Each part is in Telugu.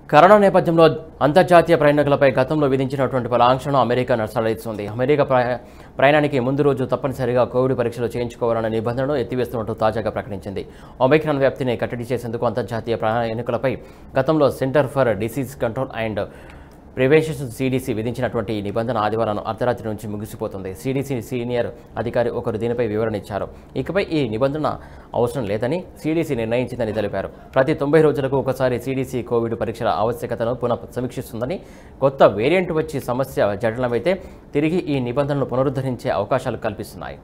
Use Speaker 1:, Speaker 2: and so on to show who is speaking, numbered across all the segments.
Speaker 1: కరోనా నేపథ్యంలో అంతర్జాతీయ ప్రయాణికులపై గతంలో విధించినటువంటి పలు ఆంక్షలను అమెరికా సడలిస్తుంది అమెరికా ప్రయా- ప్రయాణానికి ముందు రోజు తప్పనిసరిగా కోవిడ్ పరీక్షలు చేయించుకోవాలన్న నిబంధనను ఎత్తివేస్తున్నట్టు తాజాగా ప్రకటించింది ఒమైక్రాన్ వ్యాప్తిని కట్టడి చేసేందుకు అంతర్జాతీయ ప్రయాణికులపై గతంలో centre for disease control and prevention CDC విధించినటువంటి ఈ నిబంధన ఆదివారం అర్ధరాత్రి నుంచి ముగిసిపోతుంది సిడిసి సీనియర్ అధికారి ఒకరు దీనిపై వివరణ ఇచ్చారు ఇకపై ఈ నిబంధన అవసరం లేదని సిడిసి నిర్ణయించిందని తెలిపారు ప్రతి తొంభై రోజులకు ఒకసారి సిడిసి కోవిడ్ పరీక్షల ఆవశ్యకతను పునః సమీక్షిస్తుందని కొత్త వేరియంట్ వచ్చి సమస్య జటిలమైతే తిరిగి ఈ నిబంధనలు పునరుద్ధరించే అవకాశాలు కల్పిస్తున్నాయి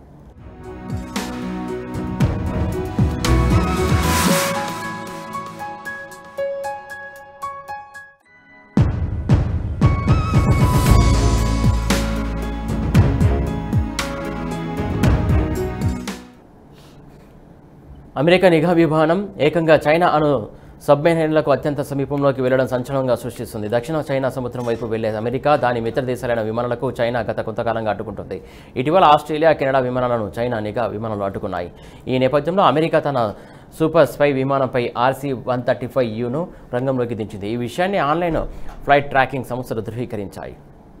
Speaker 1: అమెరికా నిఘా విమానం ఏకంగా చైనా అను సబ్మెరైన్లకు అత్యంత సమీపంలోకి వెళ్లడం సంచలనంగా సృష్టిస్తుంది దక్షిణ చైనా సముద్రం వైపు వెళ్లే అమెరికా దాని మిత్ర దేశాలైన విమానాలకు చైనా గత కొంతకాలంగా అడ్డుకుంటుంది ఇటీవల ఆస్ట్రేలియా కెనడా విమానాలను చైనా నిఘా విమానాలు అడ్డుకున్నాయి ఈ నేపథ్యంలో అమెరికా తన సూపర్ స్పై విమానంపై ఆర్సీ వన్ థర్టీ ఫైవ్ యూను రంగంలోకి దించింది ఈ విషయాన్ని ఆన్లైన్ ఫ్లైట్ ట్రాకింగ్ సంస్థలు ధృవీకరించాయి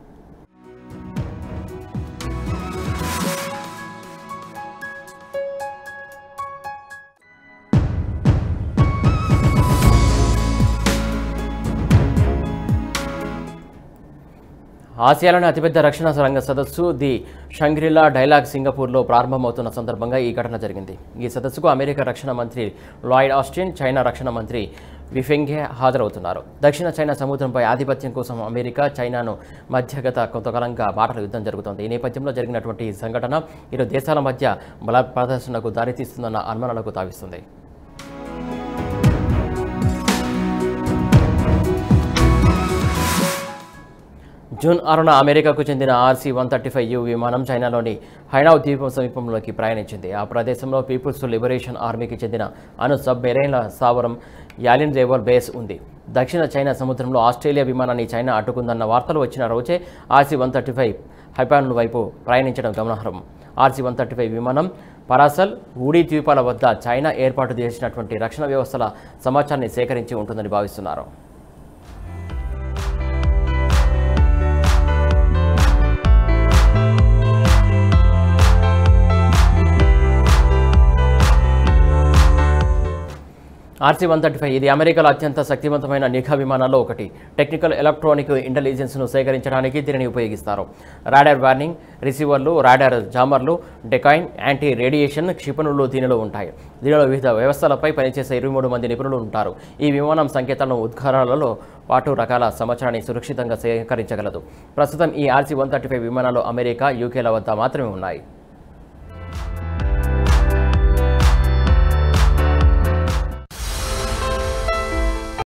Speaker 1: ఆసియాలోని అతిపెద్ద రక్షణ రంగ సదస్సు ది షంగ్రిలా డైలాగ్ సింగపూర్లో ప్రారంభమవుతున్న సందర్భంగా ఈ ఘటన జరిగింది ఈ సదస్సుకు అమెరికా రక్షణ మంత్రి లాయిడ్ ఆస్టిన్ చైనా రక్షణ మంత్రి విఫెంగే హాజరవుతున్నారు దక్షిణ చైనా సముద్రంపై ఆధిపత్యం కోసం అమెరికా చైనాను మధ్య గత కొంతకాలంగా మాటల యుద్ధం జరుగుతోంది ఈ నేపథ్యంలో జరిగినటువంటి ఈ సంఘటన ఇరు దేశాల మధ్య బల ప్రదర్శనకు దారితీస్తుందన్న అనుమానాలకు తావిస్తుంది జూన్ ఆరున అమెరికాకు చెందిన RC one thirty five U విమానం చైనాలోని హైనావ్ ద్వీపం సమీపంలోకి ప్రయాణించింది ఆ ప్రదేశంలో పీపుల్స్ లిబరేషన్ ఆర్మీకి చెందిన అణు సబ్ మెరైన్ల స్థావరం యాలిన్ రేవర్ బేస్ ఉంది దక్షిణ చైనా సముద్రంలో ఆస్ట్రేలియా విమానాన్ని చైనా అడ్డుకుందన్న వార్తలు వచ్చిన రోజే ఆర్సీ వన్ థర్టీ ఫైవ్ హైపాన్ వైపు ప్రయాణించడం గమనార్హం ఆర్సీ వన్ థర్టీ ఫైవ్ విమానం పరాసల్ ఊడీ ద్వీపాల వద్ద చైనా ఏర్పాటు చేసినటువంటి రక్షణ వ్యవస్థల సమాచారాన్ని సేకరించి ఉంటుందని భావిస్తున్నారు ఆర్సీ వన్ థర్టీ ఫైవ్ ఇది అమెరికాలో అత్యంత శక్తివంతమైన నిఘా విమానాల్లో ఒకటి టెక్నికల్ ఎలక్ట్రానిక్ ఇంటెలిజెన్స్ను సేకరించడానికి దీనిని ఉపయోగిస్తారు రాడార్ వార్నింగ్ రిసీవర్లు రాడార్ జామర్లు డెకాయిన్ యాంటీ రేడియేషన్ క్షిపణులు దీనిలో ఉంటాయి దీనిలో వివిధ వ్యవస్థలపై పనిచేసే ఇరవై మూడు మంది నిపుణులు ఉంటారు ఈ విమానం సంకేతాలను ఉద్గారాలలో పాటు రకాల సమాచారాన్ని సురక్షితంగా సేకరించగలదు ప్రస్తుతం ఈ ఆర్సీ వన్ థర్టీ ఫైవ్ విమానాలు అమెరికా యూకేల వద్ద మాత్రమే ఉన్నాయి